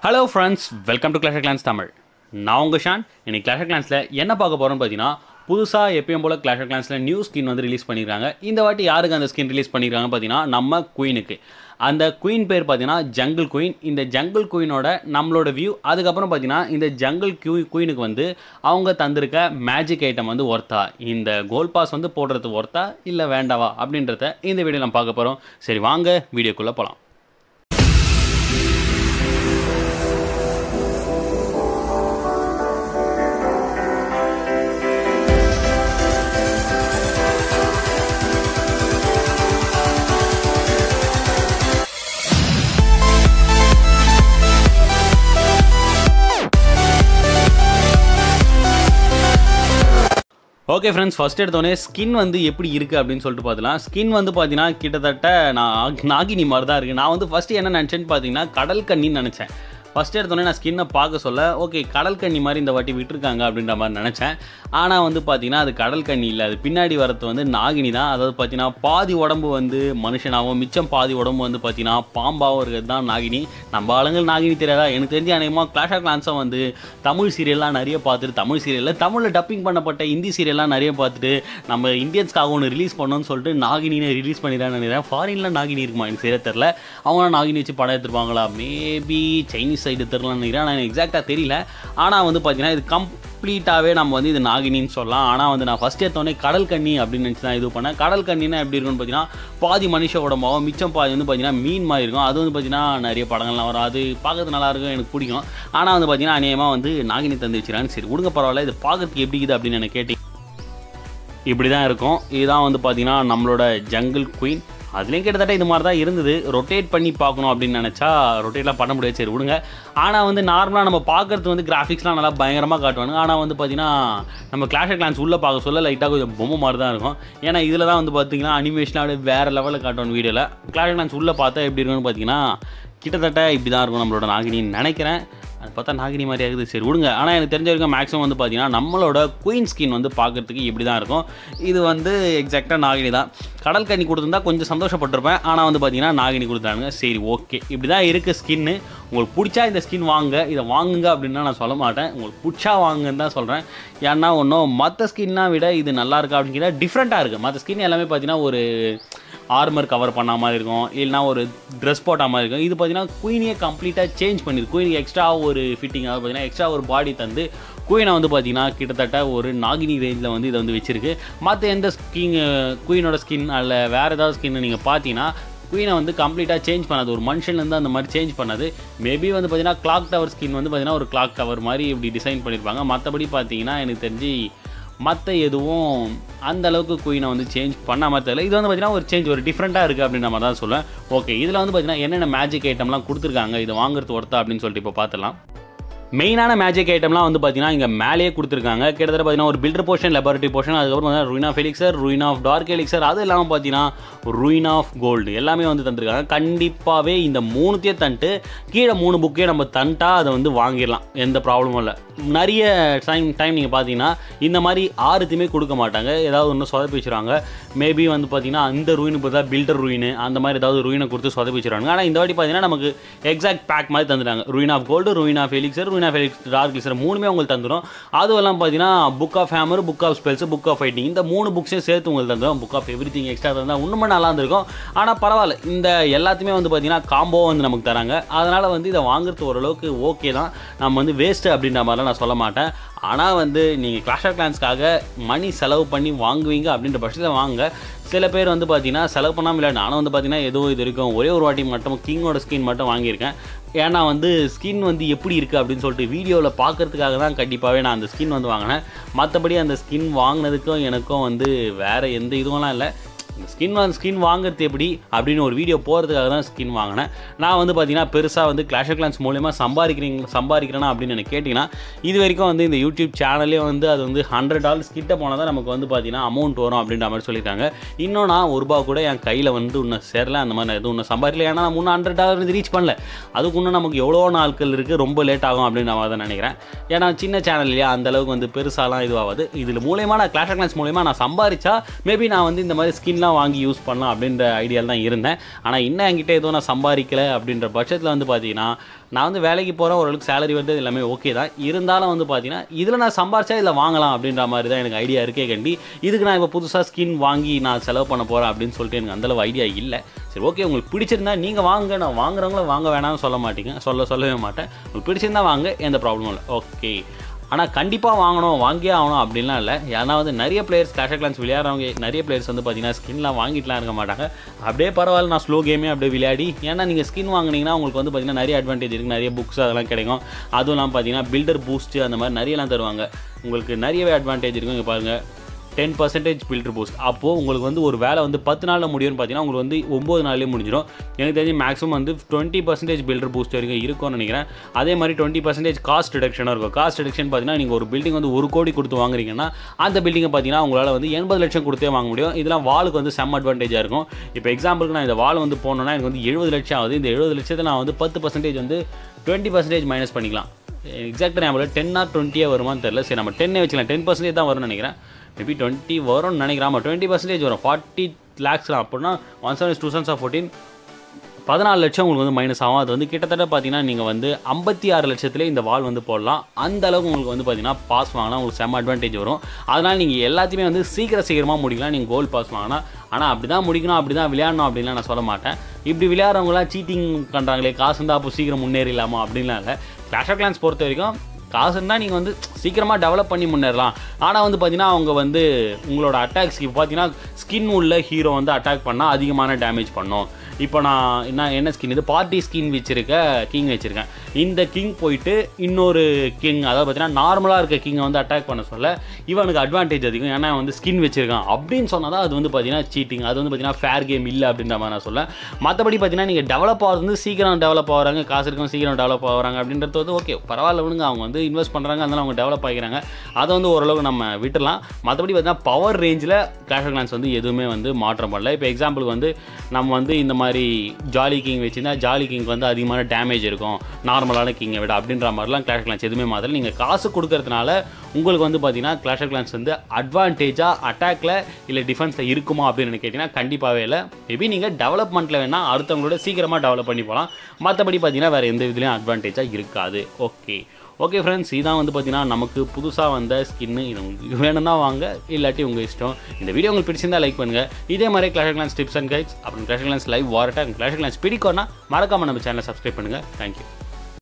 hello friends welcome to clash clans Tamil நான் உங்கள் Shawn இன்னைக்கு கிளாஷ் கிளான்ஸில் என்ன பார்க்க போகிறோம்னு பார்த்தீங்கன்னா புதுசாக எப்பயும் போல் கிளாஷ் கிளான்ஸில் நியூ ஸ்கின் வந்து ரிலீஸ் பண்ணியிருக்காங்க இந்த வாட்டி யாருக்கு அந்த ஸ்கின் ரிலீஸ் பண்ணியிருக்காங்க பார்த்தீங்கன்னா நம்ம குயினுக்கு அந்த குயின் பேர் பார்த்தீங்கன்னா ஜங்கிள் குயின் இந்த ஜங்கிள் குயினோட நம்மளோட வியூ அதுக்கப்புறம் பார்த்தீங்கன்னா இந்த ஜங்கிள் கியூ குயினுக்கு வந்து அவங்க தந்திருக்க மேஜிக் ஐட்டம் வந்து ஒர்த்தா இந்த கோல் பாஸ் வந்து போடுறது ஒர்த்தா இல்லை வேண்டாவா அப்படின்றத இந்த வீடியோ நம்ம பார்க்க போகிறோம் சரி வாங்க வீடியோக்குள்ளே போகலாம் ஓகே ஃப்ரெண்ட்ஸ் ஃபஸ்ட் எடுத்தோடனே ஸ்கின் வந்து எப்படி இருக்குது அப்படின்னு சொல்லிட்டு பார்த்தலாம் ஸ்கின் வந்து பார்த்தீங்கன்னா கிட்டத்தட்ட நான் நாகினி மாதிரி தான் இருக்குது நான் வந்து ஃபஸ்ட்டு என்ன நினச்சேன்னு பார்த்தீங்கன்னா கடல் கண்ணின்னு நினச்சேன் ஃபஸ்ட் எடுத்தோடனே நான் ஸ்கின்னை பார்க்க சொல்ல ஓகே கடல் கண்ணி மாதிரி இந்த வாட்டி விட்டுருக்காங்க அப்படின்ற மாதிரி நினச்சேன் ஆனால் வந்து பார்த்தீங்கன்னா அது கடல் கண்ணி இல்லை அது பின்னாடி வரது வந்து நாகினி தான் அதாவது பார்த்தீங்கன்னா பாதி உடம்பு வந்து மனுஷனாகவும் மிச்சம் பாதி உடம்பு வந்து பார்த்தீங்கன்னா பாம்பாகவும் இருக்கிறது தான் நாகினி நம்ம ஆளுங்கள் நாகினி தெரியாதா எனக்கு தெரிஞ்ச அநேகமாக கிளாஷ் ஆஃப் கிளான்ஸை வந்து தமிழ் சீரியல்லாம் நிறைய பார்த்துட்டு தமிழ் சீரியலில் தமிழில் டப்பிங் பண்ணப்பட்ட ஹிந்தி சீரியல்லாம் நிறைய பார்த்துட்டு நம்ம இந்தியன்ஸ்க்காக ஒன்று ரிலீஸ் பண்ணோம்னு சொல்லிட்டு நாகினினை ரிலீஸ் பண்ணிடுறான்னு நினைக்கிறேன் ஃபாரினில் நாகினி இருக்குமா எனக்கு சரியா தெரில அவங்க நாகினி வச்சு படம் எடுத்துருப்பாங்களா மேபி சைனீஸ் சைடு தெரிலன்னு நினைக்கிறேன் ஆனால் எனக்கு எக்ஸாக்டாக தெரியல ஆனால் வந்து பார்த்தீங்கன்னா இது கம்ப்ளீட்டாகவே நம்ம வந்து இது நாகினின்னு சொல்லலாம் ஆனால் வந்து நான் ஃபஸ்ட் எடுத்தோடனே கடல் கண்ணி அப்படின்னு நினச்சி தான் இது பண்ணேன் கடல் கண்ணினா எப்படி இருக்கும்னு பார்த்தீங்கன்னா பாதி மனுஷ உடம்பாவும் மிச்சம் பாதி வந்து பார்த்தீங்கன்னா மீன் மாதிரி இருக்கும் அது வந்து பார்த்தீங்கன்னா நிறைய படங்கள்லாம் வரும் அது பார்க்கறது நல்லா இருக்கும் எனக்கு பிடிக்கும் ஆனால் வந்து பார்த்தீங்கன்னா அநேகமாக வந்து நாகினி தந்து வச்சுறான்னு சரி விடுங்க பரவாயில்ல இது பார்க்கறதுக்கு எப்படி இருக்குது அப்படின்னு எனக்கு கேட்டீங்க இப்படி தான் இருக்கும் இதுதான் வந்து பார்த்தீங்கன்னா நம்மளோட ஜங்கிள் குயின் அதுலேயும் கிட்டத்தட்ட இது மாதிரி தான் இருந்தது ரொட்டேட் பண்ணி பார்க்கணும் அப்படின்னு நினச்சா ரொட்டேட்லாம் பண்ண முடியாது சரி விடுங்க ஆனால் வந்து நார்மலாக நம்ம பார்க்குறது வந்து கிராஃபிக்ஸ்லாம் நல்லா பயங்கரமாக காட்டுவாங்க ஆனால் வந்து பார்த்தீங்கன்னா நம்ம கிளாஷ் கிளான்ஸ் உள்ளே பார்க்க சொல்ல லைட்டாக கொஞ்சம் பொம்மை மாதிரி தான் இருக்கும் ஏன்னா இதில் தான் வந்து பார்த்தீங்கன்னா அனிமேஷனாக அப்படியே வேறு லெவலில் காட்டுவாங்க வீடியோவில் கிளாஷ் கிளான்ஸ் உள்ளே பார்த்தா எப்படி இருக்குன்னு பார்த்தீங்கன்னா கிட்டத்தட்ட இப்படி தான் இருக்கும் நம்மளோட நாகினின்னு நினைக்கிறேன் அது பார்த்தா நாகினி மாதிரி ஆகுது சரி விடுங்க ஆனால் எனக்கு தெரிஞ்ச வரைக்கும் மேக்ஸிமம் வந்து பார்த்தீங்கன்னா நம்மளோட குயின் ஸ்கின் வந்து பார்க்குறதுக்கு இப்படி தான் இருக்கும் இது வந்து எக்ஸாக்டாக நாகினி தான் கடல் கண்ணி கொடுத்துருந்தா கொஞ்சம் சந்தோஷப்பட்டிருப்பேன் ஆனால் வந்து பார்த்தீங்கன்னா நாகினி கொடுத்தாங்க சரி ஓகே இப்படி தான் இருக்குது ஸ்கின்னு உங்களுக்கு பிடிச்சா இந்த ஸ்கின் வாங்க இதை வாங்குங்க அப்படின்னா நான் சொல்ல மாட்டேன் உங்களுக்கு பிடிச்சா வாங்குன்னு தான் சொல்கிறேன் ஏன்னா ஒன்றும் மற்ற ஸ்கின்னா விட இது நல்லா இருக்கா அப்படின்னு கேட்டால் டிஃப்ரெண்ட்டாக இருக்குது மற்ற ஸ்கின் எல்லாமே பார்த்தீங்கன்னா ஒரு ஆர்மர் கவர் பண்ண மாதிரி இருக்கும் இல்லைனா ஒரு ட்ரெஸ் போட்ட மாதிரி இருக்கும் இது பார்த்தீங்கன்னா குயினியை கம்ப்ளீட்டாக சேஞ்ச் பண்ணிருக்கு குயினுக்கு எக்ஸ்ட்ரா ஒரு ஃபிட்டிங் அதாவது பார்த்தீங்கன்னா எக்ஸ்ட்ரா ஒரு பாடி தந்து குயினை வந்து பார்த்தீங்கன்னா கிட்டத்தட்ட ஒரு நாகினி ரேஞ்சில் வந்து இதை வந்து வச்சிருக்கு மற்ற எந்த ஸ்கின் குயினோட ஸ்கின் அல்ல வேறு ஏதாவது ஸ்கின் நீங்கள் பார்த்தீங்கன்னா குயினை வந்து கம்ப்ளீட்டாக சேஞ்ச் பண்ணாது ஒரு மனுஷன்லேருந்து அந்த மாதிரி சேஞ்ச் பண்ணது மேபி வந்து பார்த்தீங்கன்னா கிளாக் டவர் ஸ்கின் வந்து பார்த்தீங்கன்னா ஒரு கிளாக் டவர் மாதிரி இப்படி டிசைன் பண்ணியிருப்பாங்க மற்றபடி பார்த்தீங்கன்னா எனக்கு தெரிஞ்சு மற்ற எதுவும் அந்த அளவுக்கு குயினை வந்து சேஞ்ச் பண்ணாமல் தெரியல இது வந்து பார்த்தீங்கன்னா ஒரு சேஞ்ச் ஒரு டிஃப்ரெண்ட்டாக இருக்குது அப்படின்ற மாதிரி தான் சொல்லுவேன் ஓகே இதில் வந்து பார்த்தீங்கன்னா என்னென்ன மேஜிக் ஐட்டம்லாம் கொடுத்துருக்காங்க இதை வாங்குறது ஒருத்தா அப்படின்னு சொல்லிட்டு இப்போ பார்த்துலாம் மெயினான மேஜிக் ஐட்டம்லாம் வந்து பார்த்தீங்கன்னா இங்கே மேலேயே கொடுத்துருக்காங்க கிட்டத்தட்ட பார்த்தீங்கன்னா ஒரு பில்டர் போர்ஷன் லெபார்டரி போர்ஷன் அதுக்கப்புறம் பார்த்தீங்கன்னா ruin of elixir ruin of dark elixir அது இல்லாமல் பார்த்தீங்கன்னா ruin ஆஃப் கோல்டு எல்லாமே வந்து தந்திருக்காங்க கண்டிப்பாகவே இந்த மூணுத்தையே தந்துட்டு கீழே மூணு புக்கே நம்ம தந்துட்டா அதை வந்து வாங்கிடலாம் எந்த ப்ராப்ளமும் இல்லை நிறைய டைம் டைம் நீங்கள் பார்த்தீங்கன்னா இந்த மாதிரி ஆறுத்தையுமே கொடுக்க மாட்டாங்க ஏதாவது ஒன்று சொதப்பி வச்சுருவாங்க மேபி வந்து பார்த்தீங்கன்னா அந்த ரூயினுக்கு பார்த்தா பில்டர் ரூயின் அந்த மாதிரி ஏதாவது ரூயினை கொடுத்து சொதப்பி வச்சுருவாங்க ஆனால் இந்த வாட்டி பார்த்தீங்கன்னா நமக்கு எக்ஸாக்ட் பேக் மாதிரி தந்துட்டாங்க ruin of gold ruin of elixir ruin of elixir dark elixir மூணுமே உங்களுக்கு தந்துடும் அதுவும் எல்லாம் பார்த்தீங்கன்னா book of hammer book of spells book of fighting இந்த மூணு புக்ஸையும் சேர்த்து உங்களுக்கு தந்துடும் book of everything extra தந்தால் இன்னுமே நல்லா இருந்திருக்கும் ஆனால் பரவாயில்ல இந்த எல்லாத்தையுமே வந்து பார்த்தீங்கன்னா காம்போ வந்து நமக்கு தராங்க அதனால் வந்து இதை வாங்குறது ஓரளவுக்கு ஓகே தான் நம்ம வந்து வேஸ்ட்டு அப்படின்ற மாதிரிலாம் நான் சொல்ல மாட்டேன் ஆனால் வந்து நீங்கள் கிளாஷ் ஆஃப் கிளான்ஸ்க்காக மணி செலவு பண்ணி வாங்குவீங்க அப்படின்ற பட்சத்தில் வாங்க சில பேர் வந்து பார்த்தீங்கன்னா செலவு பண்ணாமல் இல்லை நானும் வந்து பார்த்தீங்கன்னா எதுவும் இது இருக்கும் ஒரே ஒரு வாட்டி மட்டும் கிங்கோட ஸ்கின் மட்டும் வாங்கியிருக்கேன் ஏன்னா வந்து ஸ்கின் வந்து எப்படி இருக்குது அப்படின்னு சொல்லிட்டு வீடியோவில் பார்க்கறதுக்காக தான் கண்டிப்பாகவே நான் அந்த ஸ்கின் வந்து வாங்கினேன் மற்றபடி அந்த ஸ்கின் வாங்கினதுக்கும் எனக்கும் வந்து வேறு எந்த இதுவெல்லாம் இல்லை ஸ்கின் வந்து ஸ்கின் வாங்குறது எப்படி அப்படின்னு ஒரு வீடியோ போகிறதுக்காக தான் ஸ்கின் வாங்கினேன் நான் வந்து பார்த்தீங்கன்னா பெருசாக வந்து கிளாஷ் ஆஃப் கிளான்ஸ் மூலியமாக சம்பாதிக்கிறீங்க சம்பாதிக்கிறேன்னா அப்படின்னு எனக்கு கேட்டிங்கன்னா இது வரைக்கும் வந்து இந்த யூடியூப் சேனல்லே வந்து அது வந்து ஹண்ட்ரட் டாலர்ஸ் கிட்ட போனால் தான் நமக்கு வந்து பார்த்தீங்கன்னா அமௌண்ட் வரும் அப்படின்ற மாதிரி சொல்லியிருக்காங்க இன்னும் நான் ஒரு ரூபா கூட என் கையில் வந்து இன்னும் சேரல அந்த மாதிரி நான் எதுவும் இன்னும் சம்பாதிக்கல ஏன்னா நான் முன்னே ஹண்ட்ரட் டாலர் வந்து ரீச் பண்ணல அதுக்கு இன்னும் நமக்கு எவ்வளோ நாட்கள் இருக்குது ரொம்ப லேட் ஆகும் அப்படின்னு நான் தான் நினைக்கிறேன் ஏன்னா சின்ன சேனல் இல்லையா அந்த அளவுக்கு வந்து பெருசாலாம் இதுவாகாது இதில் மூலயமா நான் கிளாஷ் ஆஃப் கிளான்ஸ் மூலயமா நான் சம்பாரிச்சா மேபி நான் வந்து இந்த மாதிரி ஸ்கின்லாம் தான் வாங்கி யூஸ் பண்ணலாம் அப்படின்ற ஐடியாவில் தான் இருந்தேன் ஆனால் இன்னும் என்கிட்ட எதுவும் நான் சம்பாதிக்கல அப்படின்ற பட்சத்தில் வந்து பார்த்தீங்கன்னா நான் வந்து வேலைக்கு போகிறேன் ஓரளவுக்கு சேலரி வருது எல்லாமே ஓகே தான் இருந்தாலும் வந்து பார்த்தீங்கன்னா இதில் நான் சம்பாரிச்சா இதில் வாங்கலாம் அப்படின்ற மாதிரி தான் எனக்கு ஐடியா இருக்கே கண்டி இதுக்கு நான் இப்போ புதுசாக ஸ்கின் வாங்கி நான் செலவு பண்ண போகிறேன் அப்படின்னு சொல்லிட்டு எனக்கு அந்தளவு ஐடியா இல்லை சரி ஓகே உங்களுக்கு பிடிச்சிருந்தா நீங்கள் வாங்க நான் வாங்குறவங்களும் வாங்க வேணாம்னு சொல்ல மாட்டீங்க சொல்ல சொல்லவே மாட்டேன் உங்களுக்கு பிடிச்சிருந்தா வாங்க எந்த ப்ராப்ளமும் இல்லை ஓகே ஆனால் கண்டிப்பாக வாங்கணும் வாங்கியே ஆகணும் அப்படின்லாம் இல்லை ஏன்னா வந்து நிறைய பிளேயர்ஸ் கிளாஷ் கிளான்ஸ் விளையாடுறவங்க நிறைய பிளேயர்ஸ் வந்து பார்த்தீங்கன்னா ஸ்கின்லாம் வாங்கிட்டுலாம் இருக்க மாட்டாங்க அப்படியே பரவாயில்ல நான் ஸ்லோ கேமே அப்படியே விளையாடி ஏன்னா நீங்கள் ஸ்கின் வாங்குனீங்கன்னா உங்களுக்கு வந்து பார்த்தீங்கன்னா நிறைய அட்வான்டேஜ் இருக்குது நிறைய புக்ஸ் அதெல்லாம் கிடைக்கும் அதுவும் இல்லாமல் பார்த்தீங்கன்னா பில்டர் பூஸ்ட்டு அந்த மாதிரி நிறையலாம் தருவாங்க உங்களுக்கு நிறையவே அட்வான்டேஜ் இருக்கும் இங்கே பாருங்கள் டென் பர்சன்டேஜ் ஃபில்டர் பூஸ்ட் அப்போது உங்களுக்கு வந்து ஒரு வேலை வந்து பத்து நாளில் முடியும்னு பார்த்தீங்கன்னா உங்களுக்கு வந்து ஒம்பது நாள்லேயே முடிஞ்சிடும் எனக்கு தெரிஞ்சு மேக்ஸிமம் வந்து டுவெண்ட்டி பர்சன்டேஜ் பில்டர் பூஸ்ட் வரைக்கும் இருக்கும்னு நினைக்கிறேன் அதே மாதிரி டுவெண்ட்டி பர்சன்டேஜ் காஸ்ட் ரிடக்ஷனாக இருக்கும் காஸ்ட் ரிடக்ஷன் பார்த்தீங்கன்னா நீங்கள் ஒரு பில்டிங் வந்து ஒரு கோடி கொடுத்து வாங்குறீங்கன்னா அந்த பில்டிங்கை பார்த்தீங்கன்னா உங்களால் வந்து எண்பது லட்சம் கொடுத்தே வாங்க முடியும் இதெல்லாம் வாளுக்கு வந்து செம் அட்வான்டேஜாக இருக்கும் இப்போ எக்ஸாம்பிளுக்கு நான் இந்த வால் வந்து போனோன்னா எனக்கு வந்து எழுபது லட்சம் ஆகுது இந்த எழுபது லட்சத்தை நான் வந்து பத்து பர்சன்டேஜ் வந்து டுவெண்ட்டி பர்சன்டேஜ் மைனஸ் பண்ணிக்கலாம் எக்ஸாக்டாக ஞாபகம் டென் ஆர் டுவெண்ட்டியாக வருமான்னு தெரியல சரி நம்ம டென்னே வச்சுக்கலாம் டென் பர்சன்டேஜ் தான் வரும்னு நினைக்கிறேன் மேபி டுவெண்ட்டி வரும்னு நினைக்கிறேன் ஆமாம் டுவெண்ட்டி பர்சன்டேஜ் வரும் ஃபார்ட்டி லேக்ஸ்லாம் அப்படின்னா one seven two sevens of fourteen பதினாலு லட்சம் உங்களுக்கு வந்து மைனஸ் ஆகும் அது வந்து கிட்டத்தட்ட பார்த்தீங்கன்னா நீங்கள் வந்து ஐம்பத்தி ஆறு லட்சத்துலேயே இந்த வால் வந்து போடலாம் அந்த அளவுக்கு உங்களுக்கு வந்து பார்த்தீங்கன்னா பாஸ் வாங்கினா உங்களுக்கு செம்ம அட்வான்டேஜ் வரும் அதனால் நீங்கள் எல்லாத்தையுமே வந்து சீக்கிரம் சீக்கிரமாக முடிக்கலாம் நீங்கள் கோல்டு பாஸ் வாங்கினா ஆனால் அப்படி தான் முடிக்கணும் அப்படி தான் விளையாடணும் அப்படின்லாம் நான் சொல்ல மாட்டேன் இப்படி விளையாடுறவங்களாம் சீட்டிங் பண்ணுறாங்களே காசு இருந்தால் அப்போ சீக்கிரம் முன்னேறிடலாமா அப்படின்லாம் இல்லை கிளாஷ் ஆஃப் கிளான்ஸ் பொறுத்த வரைக்கும் காசு இருந்தால் நீங்கள் வந்து சீக்கிரமாக டெவலப் பண்ணி முன்னேறலாம் ஆனால் வந்து பார்த்தீங்கன்னா அவங்க வந்து உங்களோட அட்டாக்ஸ் இப்போ பார்த்தீங்கன்னா ஸ்கின் உள்ள ஹீரோ வந்து அட்டாக் பண்ணால் அதிகமான டேமேஜ் பண்ணும் இப்போ நான் என்ன என்ன ஸ்கின் இது பார்ட்டி ஸ்கின் வச்சுருக்க கிங் வச்சுருக்கேன் இந்த கிங் போயிட்டு இன்னொரு கிங் அதாவது பார்த்தீங்கன்னா நார்மலாக இருக்க கிங்கை வந்து அட்டாக் பண்ண சொல்ல இவனுக்கு அட்வான்டேஜ் அதிகம் ஏன்னா வந்து ஸ்கின் வச்சிருக்கான் அப்படின்னு சொன்னால் தான் அது வந்து பார்த்தீங்கன்னா சீட்டிங் அது வந்து பார்த்தீங்கன்னா ஃபேர் கேம் இல்லை அப்படின்ற மாதிரி நான் சொல்ல மற்றபடி பார்த்தீங்கன்னா நீங்கள் டெவலப் ஆகிறது வந்து சீக்கிரம் டெவலப் ஆகிறாங்க காசு இருக்கும் சீக்கிரம் டெவலப் ஆகிறாங்க அப்படின்றது வந்து ஓகே பரவாயில்ல விடுங்க அவங்க வந்து இன்வெஸ்ட் பண்ணுறாங்க அதனால அவங்க டெவலப் ஆகிறாங்க அதை வந்து ஓரளவுக்கு நம்ம விட்டுலாம் மற்றபடி பார்த்தீங்கன்னா பவர் ரேஞ்சில் கிளாஷ் ஆஃப் கிளான்ஸ் வந்து எதுவுமே வந்து மாற்றம் பண்ணல இப்போ எக்ஸாம்பிளுக்கு வந்து நம்ம வந்து இந்த மாதிரி ஜாலி கிங் வச்சுருந்தா ஜாலி கிங் வந்து அதிகமான டேமேஜ் இருக்கும் நார்மலான கிங்கை விட அப்படின்ற மாதிரிலாம் கிளாஷ் கிளான்ஸ் எதுவுமே மாற்றல நீங்கள் காசு கொடுக்கறதுனால உங்களுக்கு வந்து பார்த்தீங்கன்னா கிளாஷ் ஆஃப் கிளான்ஸ் வந்து அட்வான்டேஜாக அட்டாக்ல இல்லை டிஃபென்ஸில் இருக்குமா அப்படின்னு கேட்டிங்கன்னா கண்டிப்பாகவே இல்லை மேபி நீங்கள் டெவலப்மெண்ட்டில் வேணால் அடுத்தவங்களோட சீக்கிரமாக டெவலப் பண்ணி போகலாம் மற்றபடி பார்த்தீங்கன்னா வேறு எந்த இதுலேயும் அட்வான்டேஜாக இருக்காது ஓகே ஓகே ஃப்ரெண்ட்ஸ் இதான் வந்து பார்த்தீங்கன்னா நமக்கு புதுசாக வந்த ஸ்கின்னு இது உங்களுக்கு வேணும்னா வாங்க இல்லாட்டி உங்கள் இஷ்டம் இந்த வீடியோ உங்களுக்கு பிடிச்சிருந்தா லைக் பண்ணுங்கள் இதே மாதிரி clash clans tips and guides அப்புறம் கிளாஷ் கிளான்ஸ் லைவ் வாரட்டா கிளாஷ் கிளான்ஸ் பிடிக்கும்னா மறக்காமல் நம்ம சேனலை சப்ஸ்கிரைப் பண்ணுங்கள் தேங்க்யூ